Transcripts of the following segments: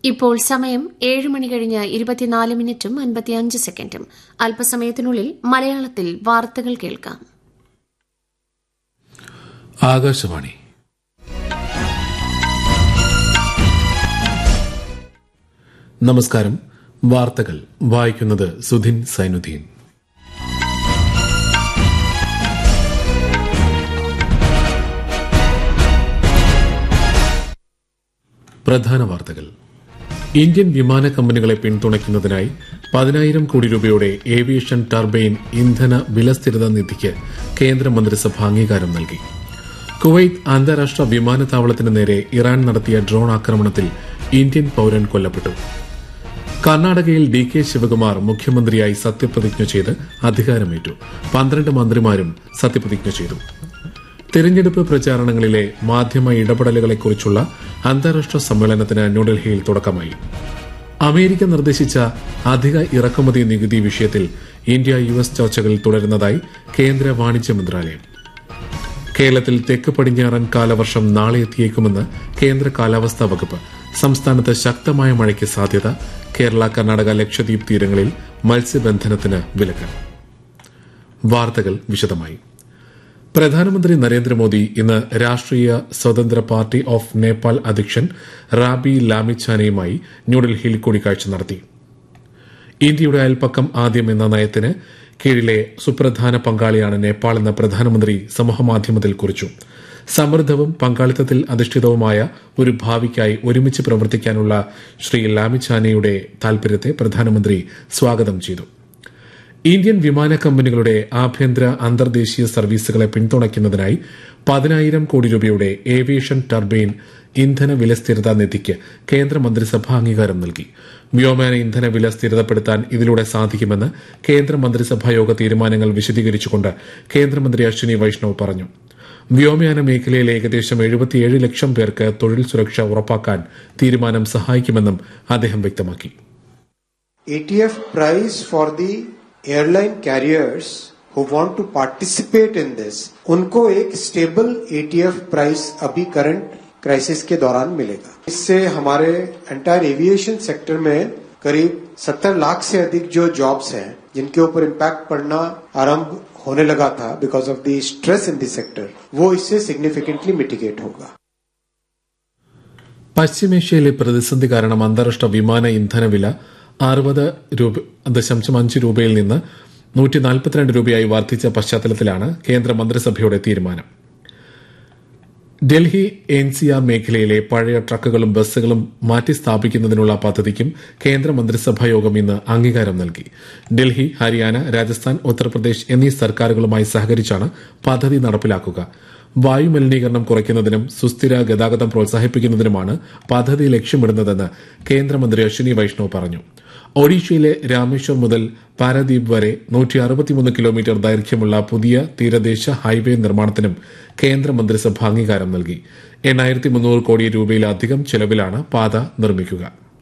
ഇപ്പോൾ സമയം ഏഴ് മണി കഴിഞ്ഞ് ഇരുപത്തിനാല് മിനിറ്റും അൻപത്തിയഞ്ച് സെക്കൻഡും അല്പസമയത്തിനുള്ളിൽ മലയാളത്തിൽ വാർത്തകൾ കേൾക്കാം ആകാശവാണി നമസ്കാരം വാർത്തകൾ വായിക്കുന്നത് സുധിൻ സൈനുദ്ദീൻ പ്രധാന വാർത്തകൾ ഇന്ത്യൻ വിമാന കമ്പനികളെ പിന്തുണയ്ക്കുന്നതിനായി പതിനായിരം കോടി രൂപയുടെ ഏവിയേഷൻ ടർബൈൻ ഇന്ധന വിലസ്ഥിരത നിധിക്ക് കേന്ദ്രമന്ത്രിസഭ അംഗീകാരം നൽകി കുവൈത്ത് അന്താരാഷ്ട്ര വിമാനത്താവളത്തിന് നേരെ ഇറാൻ നടത്തിയ ഡ്രോൺ ആക്രമണത്തിൽ ഇന്ത്യൻ പൌരൻ കൊല്ലപ്പെട്ടു കർണാടകയിൽ ഡി കെ ശിവകുമാർ മുഖ്യമന്ത്രിയായി സത്യപ്രതിജ്ഞ ചെയ്ത് അധികാരമേറ്റു പന്ത്രണ്ട് മന്ത്രിമാരും സത്യപ്രതിജ്ഞ ചെയ്തു തെരഞ്ഞെടുപ്പ് പ്രചാരണങ്ങളിലെ മാധ്യമ ഇടപെടലുകളെക്കുറിച്ചുള്ള അന്താരാഷ്ട്ര സമ്മേളനത്തിന് ന്യൂഡൽഹിയിൽ തുടക്കമായി അമേരിക്ക നിർദ്ദേശിച്ച അധിക ഇറക്കുമതി നികുതി വിഷയത്തിൽ ഇന്ത്യ യു എസ് ചർച്ചകൾ തുടരുന്നതായി കേന്ദ്ര വാണിജ്യ മന്ത്രാലയം കേരളത്തിൽ തെക്ക് പടിഞ്ഞാറൻ കാലവർഷം നാളെ എത്തിയേക്കുമെന്ന് കേന്ദ്ര കാലാവസ്ഥാ വകുപ്പ് സംസ്ഥാനത്ത് ശക്തമായ മഴയ്ക്ക് സാധ്യത കേരള കർണാടക ലക്ഷദ്വീപ് തീരങ്ങളിൽ മത്സ്യബന്ധനത്തിന് വിലക്ക് വാർത്തകൾ വിശദമായി പ്രധാനമന്ത്രി നരേന്ദ്രമോദി ഇന്ന് രാഷ്ട്രീയ സ്വതന്ത്ര പാർട്ടി ഓഫ് നേപ്പാൾ അധ്യക്ഷൻ റാബി ലാമിച്ചാനയുമായി ന്യൂഡൽഹിയിൽ കൂടിക്കാഴ്ച നടത്തി ഇന്ത്യയുടെ അയൽപ്പക്കം ആദ്യം എന്ന നയത്തിന് കീഴിലെ സുപ്രധാന പങ്കാളിയാണ് നേപ്പാൾ എന്ന് പ്രധാനമന്ത്രി സമൂഹമാധ്യമത്തിൽ കുറിച്ചു സമൃദ്ധവും പങ്കാളിത്തത്തിൽ അധിഷ്ഠിതവുമായ ഒരു ഭാവിക്കായി ഒരുമിച്ച് പ്രവർത്തിക്കാനുള്ള ശ്രീ ലാമിച്ചാനയുടെ താൽപര്യത്തെ പ്രധാനമന്ത്രി സ്വാഗതം ചെയ്തു ഇന്ത്യൻ വിമാന കമ്പനികളുടെ ആഭ്യന്തര അന്തർദേശീയ സർവീസുകളെ പിന്തുണയ്ക്കുന്നതിനായി പതിനായിരം കോടി രൂപയുടെ ഏവിയേഷൻ ടർബൈൻ ഇന്ധന വില സ്ഥിരതാ നിധിക്ക് കേന്ദ്രമന്ത്രിസഭ അംഗീകാരം നൽകി വ്യോമയാന ഇന്ധന വില സ്ഥിരതപ്പെടുത്താൻ ഇതിലൂടെ സാധിക്കുമെന്ന് കേന്ദ്രമന്ത്രിസഭാ യോഗ തീരുമാനങ്ങൾ വിശദീകരിച്ചുകൊണ്ട് കേന്ദ്രമന്ത്രി അശ്വിനി വൈഷ്ണവ് പറഞ്ഞു വ്യോമയാന മേഖലയിലെ ഏകദേശം എഴുപത്തിയേഴ് ലക്ഷം പേർക്ക് തൊഴിൽ സുരക്ഷ ഉറപ്പാക്കാൻ തീരുമാനം സഹായിക്കുമെന്നും അദ്ദേഹം വ്യക്തമാക്കി ATF price for the airline carriers who want to participate in this, उनको एक स्टेबल ATF प्राइस अभी करंट क्राइसिस के दौरान मिलेगा इससे हमारे एंटायर एविएशन सेक्टर में करीब 70 लाख से अधिक जो जॉब्स हैं जिनके ऊपर इम्पैक्ट पड़ना आरंभ होने लगा था because of the stress in the sector वो इससे सिग्निफिकेंटली मिटिगेट होगा പശ്ചിമേഷ്യയിലെ പ്രതിസന്ധി കാരണം അന്താരാഷ്ട്ര വിമാന ഇന്ധന വില അറുപത് രൂപ ദശാംശം അഞ്ച് രൂപയിൽ നിന്ന് നൂറ്റി നാൽപ്പത്തിരണ്ട് രൂപയായി വർദ്ധിച്ച പശ്ചാത്തലത്തിലാണ് കേന്ദ്ര മന്ത്രിസഭയുടെ തീരുമാനം ഡൽഹി എൻ സി ആർ മേഖലയിലെ പഴയ ട്രക്കുകളും ബസ്സുകളും മാറ്റി സ്ഥാപിക്കുന്നതിനുള്ള പദ്ധതിക്കും കേന്ദ്ര മന്ത്രിസഭാ യോഗം ഇന്ന് അംഗീകാരം നൽകി ഡൽഹി ഹരിയാന രാജസ്ഥാൻ ഉത്തർപ്രദേശ് എന്നീ സർക്കാരുകളുമായി സഹകരിച്ചാണ് പദ്ധതി നടപ്പിലാക്കുക വായു മലിനീകരണം കുറയ്ക്കുന്നതിനും സുസ്ഥിര ഗതാഗതം പ്രോത്സാഹിപ്പിക്കുന്നതിനുമാണ് പദ്ധതി ലക്ഷ്യമിടുന്നതെന്ന് കേന്ദ്രമന്ത്രി അശ്വിനി വൈഷ്ണവ് പറഞ്ഞു ഒഡീഷയിലെ രാമേശ്വർ മുതൽ പാരദീപ് വരെ നൂറ്റി അറുപത്തിമൂന്ന് കിലോമീറ്റർ ദൈർഘ്യമുള്ള പുതിയ തീരദേശ ഹൈവേ നിർമ്മാണത്തിനും കേന്ദ്രമന്ത്രിസഭ അംഗീകാരം നൽകി എണ്ണായിരത്തി മുന്നൂറ് കോടി രൂപയിലധികം ചെലവിലാണ് പാത നിർമ്മിക്കുക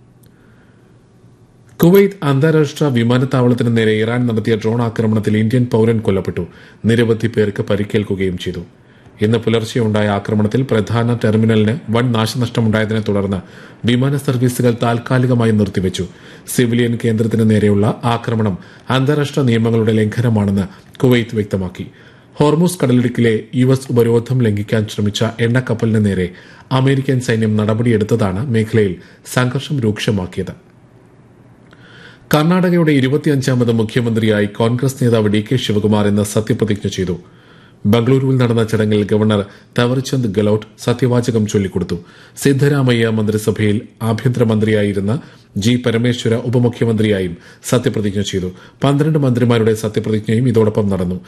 കുവൈത്ത് അന്താരാഷ്ട്ര വിമാനത്താവളത്തിന് നേരെ ഇറാൻ നടത്തിയ ഡ്രോൺ ആക്രമണത്തിൽ ഇന്ത്യൻ പൌരൻ കൊല്ലപ്പെട്ടു നിരവധി പേർക്ക് പരിക്കേൽക്കുകയും ചെയ്തു ഇന്ന് പുലർച്ചെ ഉണ്ടായ ആക്രമണത്തിൽ പ്രധാന ടെർമിനലിന് വൻ നാശനഷ്ടമുണ്ടായതിനെ തുടർന്ന് വിമാന സർവീസുകൾ താൽക്കാലികമായി നിർത്തിവച്ചു സിവിലിയൻ കേന്ദ്രത്തിന് നേരെയുള്ള ആക്രമണം അന്താരാഷ്ട്ര നിയമങ്ങളുടെ ലംഘനമാണെന്ന് കുവൈത്ത് വ്യക്തമാക്കി ഹോർമൂസ് കടലിടുക്കിലെ യു എസ് ഉപരോധം ലംഘിക്കാൻ ശ്രമിച്ച എണ്ണക്കപ്പലിന് നേരെ അമേരിക്കൻ സൈന്യം നടപടിയെടുത്തതാണ് മേഖലയിൽ സംഘർഷം രൂക്ഷമാക്കിയത് കർണാടകയുടെ ഇരുപത്തിയഞ്ചാമത് മുഖ്യമന്ത്രിയായി കോൺഗ്രസ് നേതാവ് ഡി കെ ശിവകുമാർ ഇന്ന് സത്യപ്രതിജ്ഞ ചെയ്തു ബംഗളൂരുവിൽ നടന്ന ചടങ്ങിൽ ഗവർണർ തവർചന്ദ് ഗെലോട്ട് സത്യവാചകം ചൊല്ലിക്കൊടുത്തു സിദ്ധരാമയ്യ മന്ത്രിസഭയിൽ ആഭ്യന്തരമന്ത്രിയായിരുന്ന ജി പരമേശ്വര ഉപമുഖ്യമന്ത്രിയായും സത്യപ്രതിജ്ഞ ചെയ്തു പന്ത്രണ്ട് മന്ത്രിമാരുടെ സത്യപ്രതിജ്ഞയും ഇതോടൊപ്പം നടന്നു